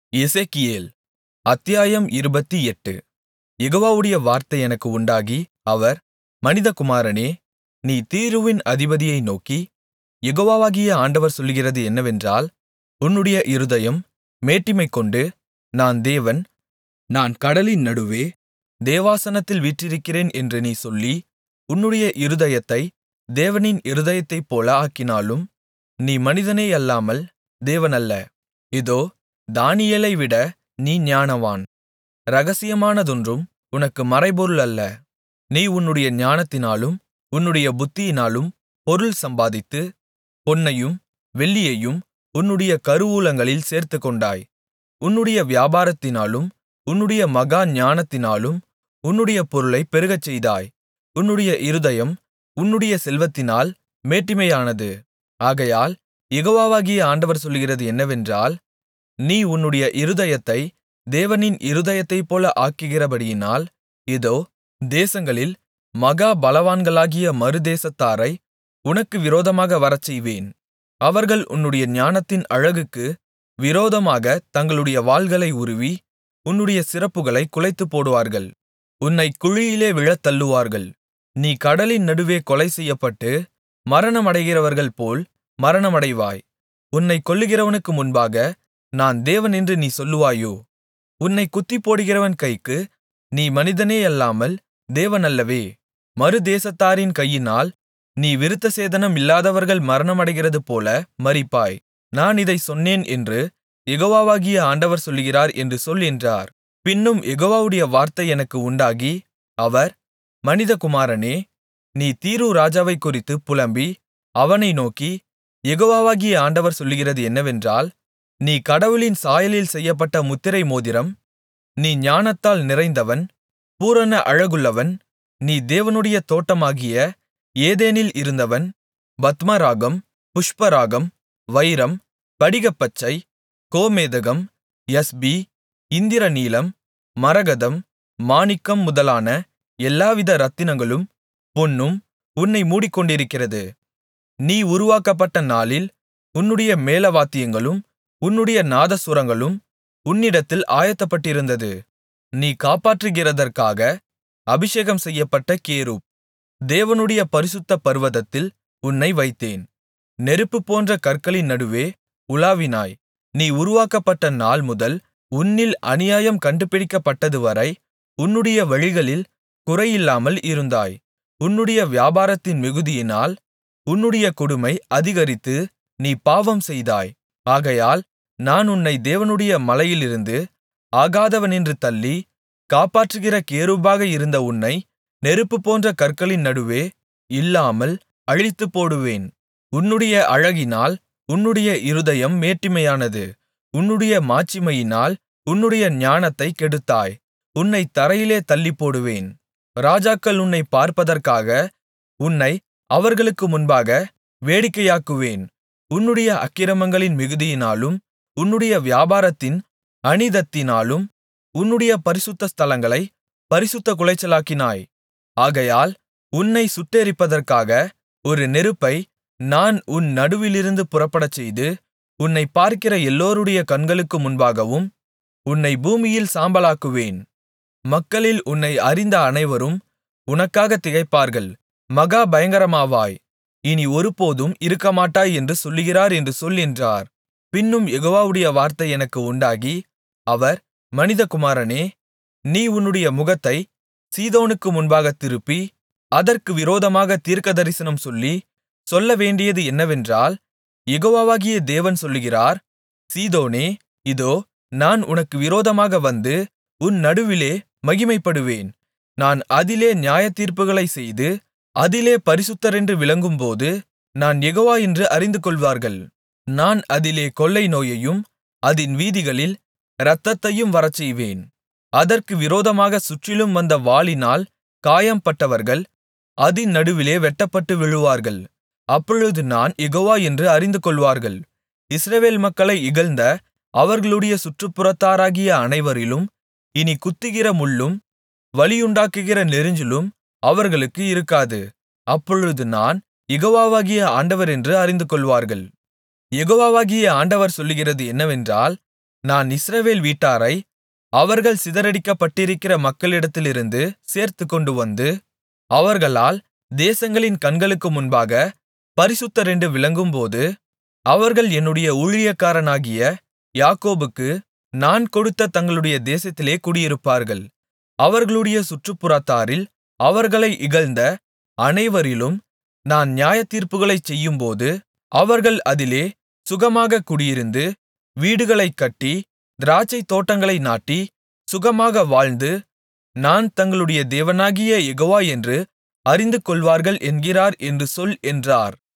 எசேக்கியேல் அத்தியாயம் இருபத்தெட்டு யெகோவாவுடைய வார்த்தை எனக்கு உண்டாகி அவர் மனிதகுமாரனே நீ தீருவின் அதிபதியை நோக்கி யெகோவாகிய ஆண்டவர் சொல்லுகிறது என்னவென்றால் உன்னுடைய இருதயம் மேட்டிமைகொண்டு நான் தேவன் நான் கடலின் நடுவே தேவாசனத்தில் வீற்றிருக்கிறேன் என்று நீ சொல்லி உன்னுடைய இருதயத்தை தேவனின் இருதயத்தைப்போல ஆக்கினாலும் நீ மனிதனேயல்லாமல் தேவனல்ல இதோ தானியேலைவிட நீ ஞானவான் இரகசியமானதொன்றும் உனக்கு மறைபொருள் அல்ல நீ உன்னுடைய ஞானத்தினாலும் உன்னுடைய புத்தியினாலும் பொருள் சம்பாதித்து பொன்னையும் வெள்ளியையும் உன்னுடைய கருவூலங்களில் சேர்த்துக்கொண்டாய் உன்னுடைய வியாபாரத்தினாலும் உன்னுடைய மகா ஞானத்தினாலும் உன்னுடைய பொருளைப் பெருகச்செய்தாய் உன்னுடைய இருதயம் உன்னுடைய செல்வத்தினால் மேட்டிமையானது ஆகையால் யெகோவாகிய ஆண்டவர் சொல்லுகிறது என்னவென்றால் நீ உன்னுடைய இருதயத்தை தேவனின் இருதயத்தைப்போல ஆக்குகிறபடியினால் இதோ தேசங்களில் மகா பலவான்களாகிய மறுதேசத்தாரை உனக்கு விரோதமாக வரச்செய்வேன் அவர்கள் உன்னுடைய ஞானத்தின் அழகுக்கு விரோதமாகத் தங்களுடைய வாள்களை உருவி உன்னுடைய சிறப்புகளைக் குலைத்துப்போடுவார்கள் உன்னைக் குழியிலே விழத் தள்ளுவார்கள் நீ கடலின் நடுவே கொலை செய்யப்பட்டு மரணமடைகிறவர்கள்போல் மரணமடைவாய் உன்னைக் கொல்லுகிறவனுக்கு முன்பாக நான் தேவன் என்று நீ சொல்லுவாயோ உன்னைக் குத்திப்போடுகிறவன் கைக்கு நீ மனிதனேயல்லாமல் தேவன் அல்லவே மறுதேசத்தாரின் கையினால் நீ விருத்தசேதனம் இல்லாதவர்கள் மரணமடைகிறதுபோல மரிப்பாய் நான் இதைச் சொன்னேன் என்று யெகோவாகிய ஆண்டவர் சொல்லுகிறார் என்று சொல் என்றார் பின்னும் யெகோவாவுடைய வார்த்தை எனக்கு உண்டாகி அவர் மனிதகுமாரனே நீ தீரு ராஜாவைக் குறித்துப் புலம்பி அவனை நோக்கி யெகோவாகிய ஆண்டவர் சொல்லுகிறது என்னவென்றால் நீ கடவுளின் சாயலில் செய்யப்பட்ட முத்திரை மோதிரம் நீ ஞானத்தால் நிறைந்தவன் பூரண அழகுள்ளவன் நீ தேவனுடைய தோட்டமாகிய ஏதேனில் இருந்தவன் பத்மராகம் புஷ்பராகம் வைரம் படிகப்பச்சை கோமேதகம் யஸ்பி இந்திரநீலம் மரகதம் மாணிக்கம் முதலான எல்லாவித இரத்தினங்களும் பொன்னும் உன்னை மூடிக்கொண்டிருக்கிறது நீ உருவாக்கப்பட்ட நாளில் உன்னுடைய மேளவாத்தியங்களும் உன்னுடைய நாதசுரங்களும் உன்னிடத்தில் ஆயத்தப்பட்டிருந்தது நீ காப்பாற்றுகிறதற்காக அபிஷேகம் செய்யப்பட்ட கேருப் தேவனுடைய பரிசுத்த பர்வதத்தில் உன்னை வைத்தேன் நெருப்பு போன்ற கற்களின் நடுவே உலாவினாய் நீ உருவாக்கப்பட்ட நாள் முதல் உன்னில் அநியாயம் கண்டுபிடிக்கப்பட்டதுவரை உன்னுடைய வழிகளில் குறையில்லாமல் இருந்தாய் உன்னுடைய வியாபாரத்தின் மிகுதியினால் உன்னுடைய கொடுமை அதிகரித்து நீ பாவம் செய்தாய் ஆகையால் நான் உன்னை தேவனுடைய மலையிலிருந்து ஆகாதவனென்று தள்ளி காப்பாற்றுகிற கேருபாக இருந்த உன்னை நெருப்பு போன்ற கற்களின் நடுவே இல்லாமல் அழித்துப்போடுவேன் உன்னுடைய அழகினால் உன்னுடைய இருதயம் மேட்டிமையானது உன்னுடைய மாட்சிமையினால் உன்னுடைய ஞானத்தைக் கெடுத்தாய் உன்னைத் தரையிலே தள்ளிப்போடுவேன் ராஜாக்கள் உன்னை பார்ப்பதற்காக உன்னை அவர்களுக்கு முன்பாக வேடிக்கையாக்குவேன் உன்னுடைய அக்கிரமங்களின் மிகுதியினாலும் உன்னுடைய வியாபாரத்தின் அநீதத்தினாலும் உன்னுடைய பரிசுத்த ஸ்தலங்களை பரிசுத்த குலைச்சலாக்கினாய் ஆகையால் உன்னை சுட்டெரிப்பதற்காக ஒரு நெருப்பை நான் உன் நடுவிலிருந்து புறப்படச்செய்து உன்னை பார்க்கிற எல்லோருடைய கண்களுக்கு முன்பாகவும் உன்னை பூமியில் சாம்பலாக்குவேன் மக்களில் உன்னை அறிந்த அனைவரும் உனக்காக திகைப்பார்கள் மகா பயங்கரமாவாய் இனி ஒருபோதும் இருக்கமாட்டாய் என்று சொல்லுகிறார் என்று சொல் என்றார் பின்னும் யெகோவாவுடைய வார்த்தை எனக்கு உண்டாகி அவர் மனிதகுமாரனே நீ உன்னுடைய முகத்தை சீதோனுக்கு முன்பாகத் திருப்பி அதற்கு விரோதமாக தீர்க்கதரிசனம் சொல்லி சொல்லவேண்டியது என்னவென்றால் யெகோவாகிய தேவன் சொல்லுகிறார் சீதோனே இதோ நான் உனக்கு விரோதமாக வந்து உன் நடுவிலே மகிமைப்படுவேன் நான் அதிலே நியாயத்தீர்ப்புகளைச் செய்து அதிலே பரிசுத்தரென்று விளங்கும்போது நான் யெகோவா என்று அறிந்துகொள்வார்கள் நான் அதிலே கொள்ளை நோயையும் அதின் வீதிகளில் இரத்தத்தையும் வரச்செய்வேன் அதற்கு விரோதமாக சுற்றிலும் வந்த வாளினால் காயம்பட்டவர்கள் அதின் நடுவிலே வெட்டப்பட்டு விழுவார்கள் அப்பொழுது நான் யெகோவா என்று அறிந்துகொள்வார்கள் இஸ்ரவேல் மக்களை இகழ்ந்த அவர்களுடைய சுற்றுப்புறத்தாராகிய அனைவரிலும் இனி குத்துகிற முள்ளும் வலியுண்டாக்குகிற நெரிஞ்சிலும் அவர்களுக்கு இருக்காது அப்பொழுது நான் யெகோவாகிய ஆண்டவர் என்று அறிந்துகொள்வார்கள் யெகோவாகிய ஆண்டவர் சொல்லுகிறது என்னவென்றால் நான் இஸ்ரவேல் வீட்டாரை அவர்கள் சிதறடிக்கப்பட்டிருக்கிற மக்களிடத்திலிருந்து சேர்த்துக்கொண்டுவந்து அவர்களால் தேசங்களின் கண்களுக்கு முன்பாக பரிசுத்தரென்று விளங்கும்போது அவர்கள் என்னுடைய ஊழியக்காரனாகிய யாக்கோபுக்கு நான் கொடுத்த தங்களுடைய தேசத்திலே குடியிருப்பார்கள் அவர்களுடைய சுற்றுப்புறத்தாரில் அவர்களை இகழ்ந்த அனைவரிலும் நான் நியாயத்தீர்ப்புகளைச் செய்யும்போது அவர்கள் அதிலே சுகமாகக் குடியிருந்து வீடுகளைக் கட்டி திராட்சைத் தோட்டங்களை நாட்டி சுகமாக வாழ்ந்து நான் தங்களுடைய தேவனாகிய யெகோவா என்று அறிந்துகொள்வார்கள் என்கிறார் என்று சொல் என்றார்